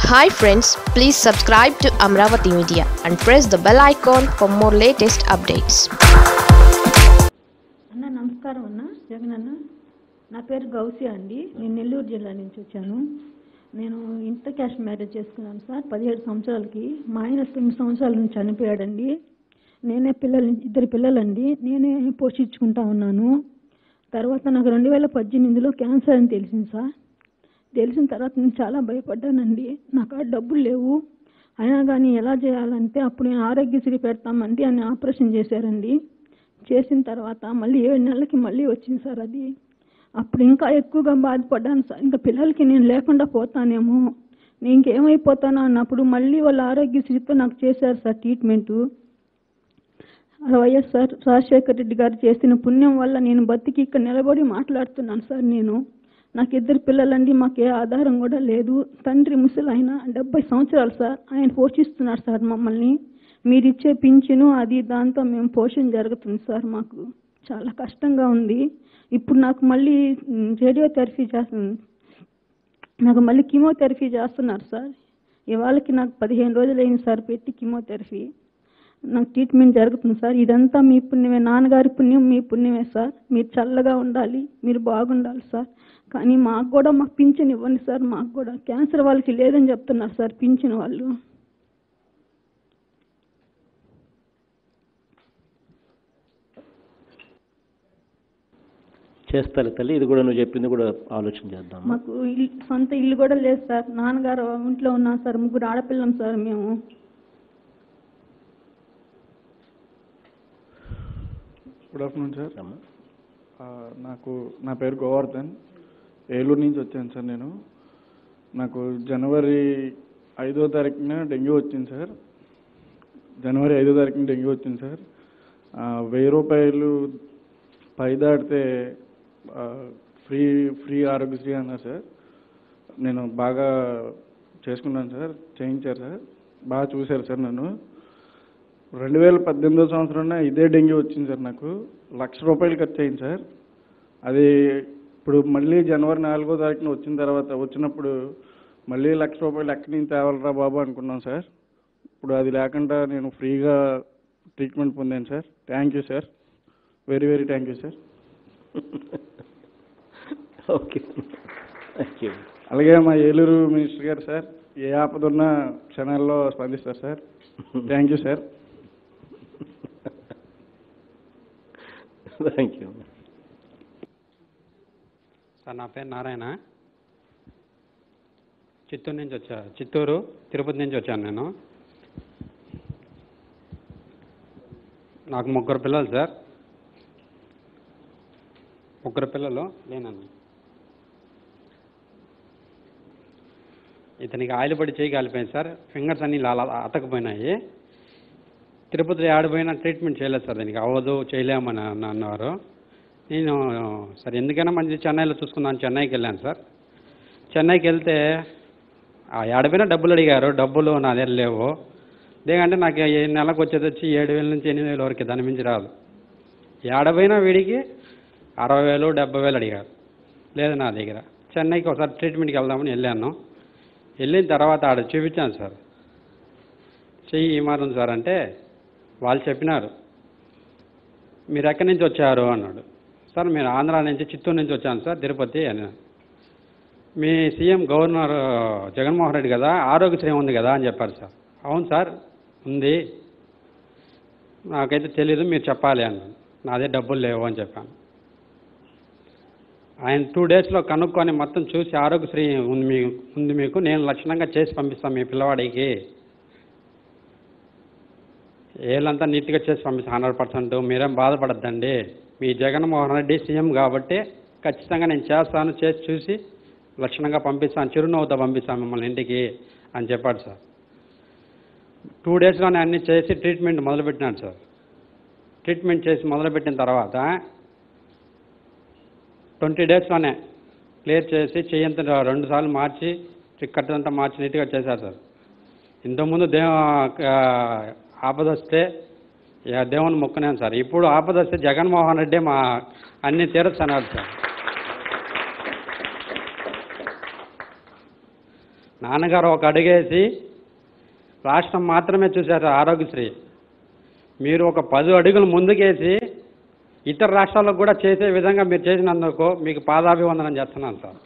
Hi friends please subscribe to Amaravati media and press the bell icon for more latest updates అన్న నమస్కారం అన్న జగన్ అన్న నా పేరు గౌసి అండి నేను నెల్లూరు జిల్లా నుంచి వచ్చాను నేను ఇంటర్ క్యాష్ మ్యారేజ్ చేసుకున్నాను సార్ పదిహేడు సంవత్సరాలకి మా ఆయన తొమ్మిది సంవత్సరాల నుంచి చనిపోయాడండి నేనే పిల్లలు ఇద్దరు పిల్లలండి నేనే పోషించుకుంటా ఉన్నాను తర్వాత నాకు రెండు వేల పద్దెనిమిదిలో క్యాన్సర్ అని తెలిసింది సార్ తెలిసిన తర్వాత నేను చాలా భయపడ్డానండి నాకు ఆ డబ్బులు లేవు అయినా కానీ ఎలా చేయాలంటే అప్పుడు నేను ఆరోగ్యశ్రీ పెడతామండి అని ఆపరేషన్ చేశారండి చేసిన తర్వాత మళ్ళీ ఏడు నెలలకి మళ్ళీ వచ్చింది సార్ అది అప్పుడు ఇంకా ఎక్కువగా బాధపడ్డాను సార్ ఇంకా పిల్లలకి నేను లేకుండా పోతానేమో నేను ఇంకేమైపోతానో అన్నప్పుడు మళ్ళీ వాళ్ళ ఆరోగ్యశ్రీతో నాకు చేశారు sir treatment YSR Rajasekhara Reddy garu చేసిన పుణ్యం వల్ల నేను బతికి ఇక్కడ నిలబడి మాట్లాడుతున్నాను సార్ నేను నాకు ఇద్దరు పిల్లలండి మాకు ఏ ఆధారం కూడా లేదు తండ్రి ముసలి ఆయన డెబ్బై సంవత్సరాలు సార్ ఆయన పోషిస్తున్నారు సార్ మమ్మల్ని మీరు ఇచ్చే పింఛను అది దాంతో మేము పోషణ జరుగుతుంది సార్ మాకు చాలా కష్టంగా ఉంది ఇప్పుడు నాకు మళ్ళీ మ్, రేడియోథెరపీ చేస్తుంది నాకు మళ్ళీ కీమోథెరపీ చేస్తున్నారు సార్ ఇవాళకి నాకు పదిహేను రోజులు అయింది సార్ పెట్టి కీమోథెరపీ నాకు ట్రీట్మెంట్ జరుగుతుంది సార్ ఇదంతా మీ పుణ్యమే నాన్నగారి పుణ్యం మీ పుణ్యమే సార్ మీరు చల్లగా ఉండాలి మీరు బాగుండాలి సార్ కానీ మాకు కూడా మాకు పింఛన్ ఇవ్వండి సార్ మాకు కూడా క్యాన్సర్ వాళ్ళకి లేదని చెప్తున్నారు సార్ పింఛన్ వాళ్ళు చేస్తారు తల్లి ఇది కూడా నువ్వు చెప్పింది కూడా ఆలోచన చేద్దాం మాకు ఇల్లు సొంత ఇల్లు కూడా లేదు సార్ నాన్నగారు ఇంట్లో ఉన్నాం సార్ ముగ్గురు ఆడపిల్లం సార్ మేము గుడ్ ఆఫ్టర్నూన్ సార్ అమ్మా. ఆ, నాకు నా పేరు గోవర్ధన్ ఏలూరు నుంచి వచ్చాను సార్ నేను నాకు జనవరి ఐదో తారీఖున డెంగ్యూ వచ్చింది సార్ జనవరి ఐదో తారీఖున డెంగ్యూ వచ్చింది సార్ ఆ, వెయ్యి రూపాయలు పై దాటితే ఆ, ఫ్రీ ఫ్రీ ఆరోగ్యశ్రీ అన్నారు సార్ నేను బాగా చేసుకున్నాను సార్ చేయించారు సార్ బాగా చూశారు సార్ నన్ను రెండు వేల పద్దెనిమిదో సంవత్సరంలో ఇదే డెంగ్యూ వచ్చింది సార్ నాకు లక్ష రూపాయలు ఖర్చు అయింది సార్ అది ఇప్పుడు మళ్ళీ జనవరి నాలుగో తారీఖున వచ్చిన తర్వాత వచ్చినప్పుడు మళ్ళీ లక్ష రూపాయలు ఎక్కడి నుంచి తేవాలరా బాబు అనుకున్నాను సార్ ఇప్పుడు అది లేకుండా నేను ఫ్రీగా ట్రీట్మెంట్ పొందాను sir thank you sir very very thank you sir okay thank you అలాగే మా ఏలూరు మినిస్టర్ గారు సార్ ఏ ఆపద ఉన్నా క్షణాల్లో స్పందిస్తారు sir thank you sir thank you sir నా పేరు నారాయణ చిత్తూరు నుంచి వచ్చా చిత్తూరు తిరుపతి నుంచి వచ్చాను నేను నాకు ముగ్గురు పిల్లలు సార్ ముగ్గురు పిల్లలు లేనండి ఇతనికి ఆయిల్ పడి చేయి కాలిపోయింది సార్ ఫింగర్స్ అన్నీ ఇలా అలా అతకపోయినాయి తిరుపతిలో ఆడిపోయినా ట్రీట్మెంట్ చేయలేదు సార్ దీనికి అవ్వదు చేయలేమని అన్న- అన్నారు నేను సార్ ఎందుకైనా మంచి చెన్నైలో చూసుకుందాం చెన్నైకి వెళ్ళాను సార్ చెన్నైకి వెళ్తే ఆ ఏడపోయినా డబ్బులు అడిగారు డబ్బులు నా దగ్గర లేవు లేకంటే నాకు ఈ నెలకు వచ్చేది వచ్చి ఏడు వేల నుంచి ఎనిమిది వేల వరకు దాని మించి రాదు ఏడపోయినా వీడికి అరవై వేలు డెబ్బై వేలు అడిగారు లేదు నా దగ్గర చెన్నైకి ఒకసారి ట్రీట్మెంట్కి వెళ్దామని వెళ్ళాను వెళ్ళిన తర్వాత ఆడ చూపించాను సార్ చెయ్యి ఈ మాత్రం సార్ అంటే వాళ్ళు చెప్పినారు మీరు ఎక్కడి నుంచి వచ్చారు అన్నాడు సార్ మీరు ఆంధ్ర నుంచి చిత్తూరు నుంచి వచ్చాను సార్ తిరుపతి అని మీ సీఎం గవర్నర్ జగన్మోహన్ రెడ్డి కదా ఆరోగ్యశ్రీ ఉంది కదా అని చెప్పారు సార్ అవును సార్ ఉంది నాకైతే తెలీదు మీరు చెప్పాలి అన్నాను నాదే డబ్బులు లేవు అని చెప్పాను ఆయన టూ డేస్లో కనుక్కొని మొత్తం చూసి ఆరోగ్యశ్రీ ఉంది మీ ఉంది మీకు నేను లక్షణంగా చేసి పంపిస్తాను మీ పిల్లవాడికి ఏళ్ళంతా నీట్గా చేసి పంపిస్తాను హండ్రెడ్ పర్సెంట్ మీరేం బాధపడద్దండి మీ జగన్మోహన్ రెడ్డి సీఎం కాబట్టి ఖచ్చితంగా నేను చేస్తాను చేసి చూసి లక్షణంగా పంపిస్తాను చిరునవ్వుతో పంపిస్తాను మిమ్మల్ని ఇంటికి అని చెప్పాడు సార్ టూ డేస్లోనే అన్నీ చేసి ట్రీట్మెంట్ మొదలుపెట్టినాడు సార్ ట్రీట్మెంట్ చేసి మొదలుపెట్టిన తర్వాత ట్వంటీ డేస్లోనే క్లియర్ చేసి చెయ్యంత రెండు సార్లు మార్చి కట్టంతా మార్చి నీట్గా చేశారు సార్ ఇంతకుముందు దేవ ఆపద వస్తే ఇక దేవుని మొక్కునేను సార్ ఇప్పుడు ఆపద వస్తే జగన్మోహన్ రెడ్డి మా అన్ని తీరుస్తున్నారు సార్ నాన్నగారు ఒక అడుగేసి రాష్ట్రం మాత్రమే చూశారు ఆరోగ్యశ్రీ మీరు ఒక పది అడుగులు ముందుకేసి ఇతర రాష్ట్రాలకు కూడా చేసే విధంగా మీరు చేసినందుకు మీకు పాదాభివందనం చేస్తున్నాను సార్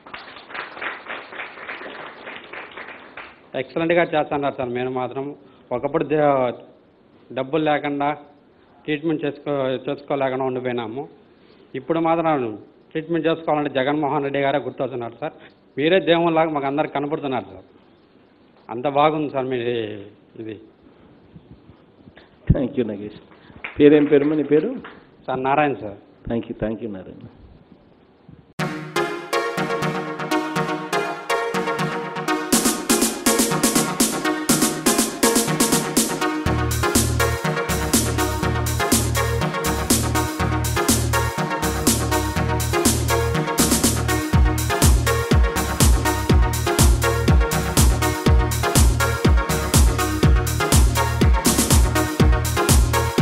ఎక్సలెంట్గా చేస్తున్నారు సార్ మీరు మాత్రం ఒకప్పుడు దే- డబ్బులు లేకుండా ట్రీట్మెంట్ చేసుకో చేసుకోలేకుండా ఉండిపోయినాము ఇప్పుడు మాత్రం ట్రీట్మెంట్ చేసుకోవాలంటే జగన్మోహన్ రెడ్డి గారే గుర్తొస్తున్నారు సార్ మీరే దేవుళ్ళలాగా మాకు అందరికి కనపడుతున్నారు సార్ అంత బాగుంది సార్ మీరు ఇది థ్యాంక్ యూ నగేష్ పేరేం పేరు నీ పేరు sir Narayana sir thank you thank you Narayana